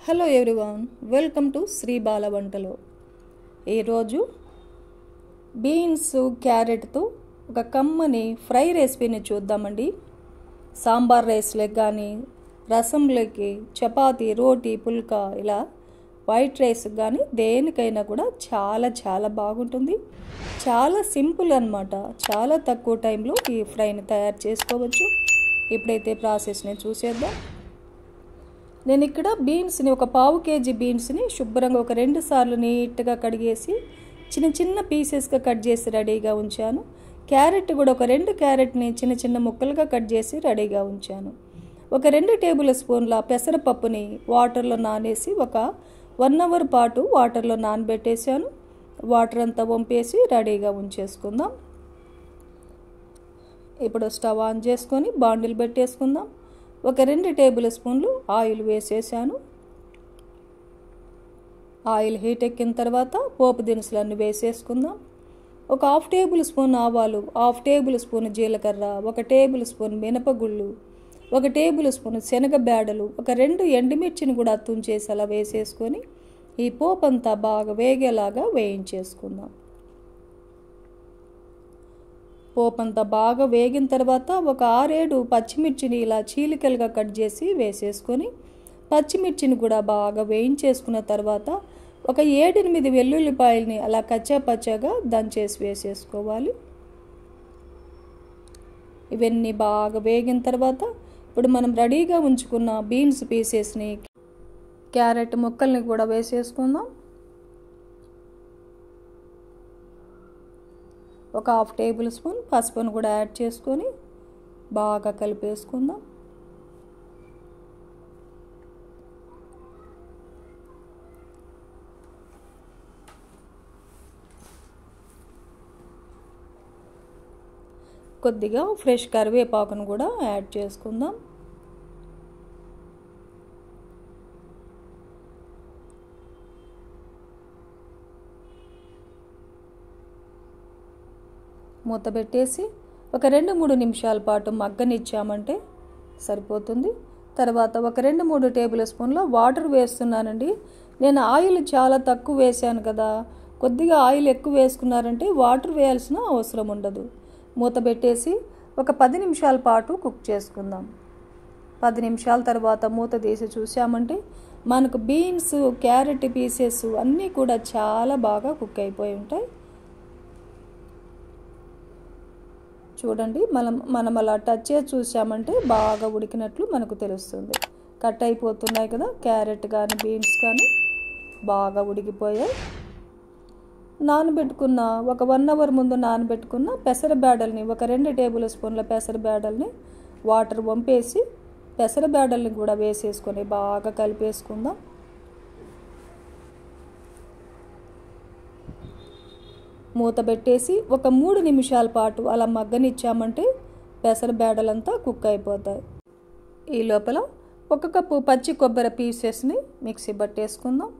hello everyone welcome to Sri Bala వంటలు ఈరోజు beans క్యారెట్తో ఒక కమ్మని ఫ్రై రెసిపీని చూద్దామండి సాంబార్ రైస్లోకి కానీ రసంలోకి చపాతీ రోటీ పుల్కా ఇలా వైట్ రైస్ కానీ దేనికైనా కూడా చాలా చాలా బాగుంటుంది చాలా సింపుల్ అనమాట చాలా తక్కువ టైంలో ఈ ఫ్రైని తయారు చేసుకోవచ్చు ఇప్పుడైతే ప్రాసెస్ని చూసేద్దాం నేను ఇక్కడ బీన్స్ని ఒక పావు కేజీ బీన్స్ని శుభ్రంగా ఒక రెండు సార్లు నీట్గా కడిగేసి చిన్న చిన్న పీసెస్గా కట్ చేసి రెడీగా ఉంచాను క్యారెట్ కూడా ఒక రెండు క్యారెట్ని చిన్న చిన్న ముక్కలుగా కట్ చేసి రెడీగా ఉంచాను ఒక రెండు టేబుల్ స్పూన్ల పెసరపప్పుని వాటర్లో నానేసి ఒక వన్ అవర్ పాటు వాటర్లో నానబెట్టేశాను వాటర్ అంతా వంపేసి రెడీగా ఉంచేసుకుందాం ఇప్పుడు స్టవ్ ఆన్ చేసుకొని బాండిల్ పెట్టేసుకుందాం ఒక రెండు టేబుల్ స్పూన్లు ఆయిల్ వేసేసాను ఆయిల్ హీట్ ఎక్కిన తర్వాత పోపు దినుసులన్నీ వేసేసుకుందాం ఒక హాఫ్ టేబుల్ స్పూన్ ఆవాలు హాఫ్ టేబుల్ స్పూన్ జీలకర్ర ఒక టేబుల్ స్పూన్ మినపగుళ్ళు ఒక టేబుల్ స్పూన్ శనగ బేడలు ఒక రెండు ఎండుమిర్చిని కూడా తుంచేసి అలా వేసేసుకొని ఈ పోపు అంతా బాగా వేగేలాగా వేయించేసుకుందాం పోపంతా బాగా వేగిన తర్వాత ఒక ఆరేడు పచ్చిమిర్చిని ఇలా చీలికలుగా కట్ చేసి వేసేసుకొని పచ్చిమిర్చిని కూడా బాగా వేయించేసుకున్న తర్వాత ఒక ఏడెనిమిది వెల్లుల్లిపాయల్ని అలా కచ్చా పచ్చాగా దంచేసి వేసేసుకోవాలి ఇవన్నీ బాగా వేగిన తర్వాత ఇప్పుడు మనం రెడీగా ఉంచుకున్న బీన్స్ పీసెస్ని క్యారెట్ ముక్కల్ని కూడా వేసేసుకుందాం ఒక హాఫ్ టేబుల్ స్పూన్ పసుపును కూడా యాడ్ చేసుకొని బాగా కలిపేసుకుందాం కొద్దిగా ఫ్రెష్ కరివేపాకును కూడా యాడ్ చేసుకుందాం మూత పెట్టేసి ఒక రెండు మూడు నిమిషాల పాటు మగ్గనిచ్చామంటే సరిపోతుంది తర్వాత ఒక రెండు మూడు టేబుల్ స్పూన్ల వాటర్ వేస్తున్నానండి నేను ఆయిల్ చాలా తక్కువ వేసాను కదా కొద్దిగా ఆయిల్ ఎక్కువ వేసుకున్నారంటే వాటర్ వేయాల్సిన అవసరం ఉండదు మూత పెట్టేసి ఒక పది నిమిషాల పాటు కుక్ చేసుకుందాం పది నిమిషాల తర్వాత మూత తీసి చూసామంటే మనకు బీన్స్ క్యారెట్ పీసెస్ అన్నీ కూడా చాలా బాగా కుక్ అయిపోయి ఉంటాయి చూడండి మనం మనం అలా టచ్ చేసి చూసామంటే బాగా ఉడికినట్లు మనకు తెలుస్తుంది కట్ అయిపోతున్నాయి కదా క్యారెట్ కానీ బీన్స్ కానీ బాగా ఉడికిపోయాయి నానబెట్టుకున్న ఒక వన్ అవర్ ముందు నానబెట్టుకున్న పెసర బేడల్ని ఒక రెండు టేబుల్ స్పూన్ల పెసర బేడల్ని వాటర్ వంపేసి పెసర బేడల్ని కూడా వేసేసుకొని బాగా కలిపేసుకుందాం మూత పెట్టేసి ఒక మూడు నిమిషాల పాటు అలా మగ్గనిచ్చామంటే పెసర బేడలంతా కుక్ అయిపోతాయి ఈ లోపల ఒక కప్పు పచ్చి కొబ్బరి పీసెస్ని మిక్సీ పట్టేసుకుందాం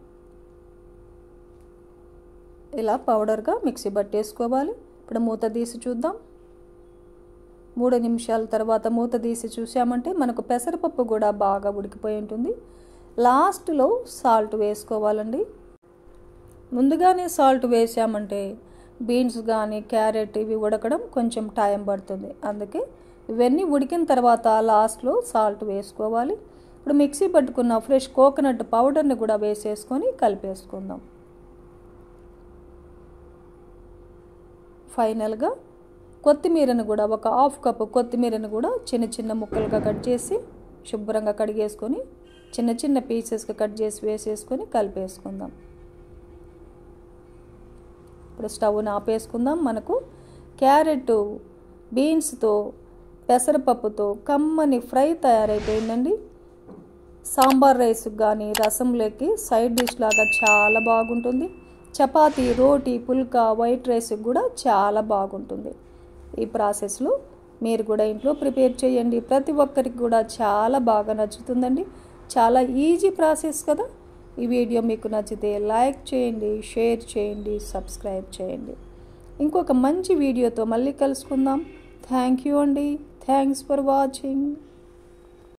ఇలా పౌడర్గా మిక్సీ పట్టేసుకోవాలి ఇప్పుడు మూత తీసి చూద్దాం మూడు నిమిషాల తర్వాత మూత తీసి చూసామంటే మనకు పెసరపప్పు కూడా బాగా ఉడికిపోయి ఉంటుంది లాస్ట్లో సాల్ట్ వేసుకోవాలండి ముందుగానే సాల్ట్ వేసామంటే బీన్స్ కానీ క్యారెట్ ఇవి ఉడకడం కొంచెం టైం పడుతుంది అందుకే ఇవన్నీ ఉడికిన తర్వాత లాస్ట్లో సాల్ట్ వేసుకోవాలి ఇప్పుడు మిక్సీ పట్టుకున్న ఫ్రెష్ కోకోనట్ పౌడర్ని కూడా వేసేసుకొని కలిపేసుకుందాం ఫైనల్గా కొత్తిమీరను కూడా ఒక హాఫ్ కప్పు కొత్తిమీరను కూడా చిన్న చిన్న ముక్కలుగా కట్ చేసి శుభ్రంగా కడిగేసుకొని చిన్న చిన్న పీసెస్గా కట్ చేసి వేసేసుకొని కలిపేసుకుందాం ఇప్పుడు స్టవ్ని ఆపేసుకుందాం మనకు క్యారెట్ బీన్స్తో పెసరపప్పుతో కమ్మని ఫ్రై తయారైపోయిందండి సాంబార్ రైస్కి కానీ రసంలోకి సైడ్ డిష్ లాగా చాలా బాగుంటుంది చపాతీ రోటీ పుల్కా వైట్ రైస్కి కూడా చాలా బాగుంటుంది ఈ ప్రాసెస్లో మీరు కూడా ఇంట్లో ప్రిపేర్ చేయండి ప్రతి ఒక్కరికి కూడా చాలా బాగా నచ్చుతుందండి చాలా ఈజీ ప్రాసెస్ కదా ఈ వీడియో మీకు నచ్చితే లైక్ చేయండి షేర్ చేయండి సబ్స్క్రైబ్ చేయండి ఇంకొక మంచి వీడియోతో మళ్ళీ కలుసుకుందాం థ్యాంక్ యూ అండి థ్యాంక్స్ ఫర్ వాచింగ్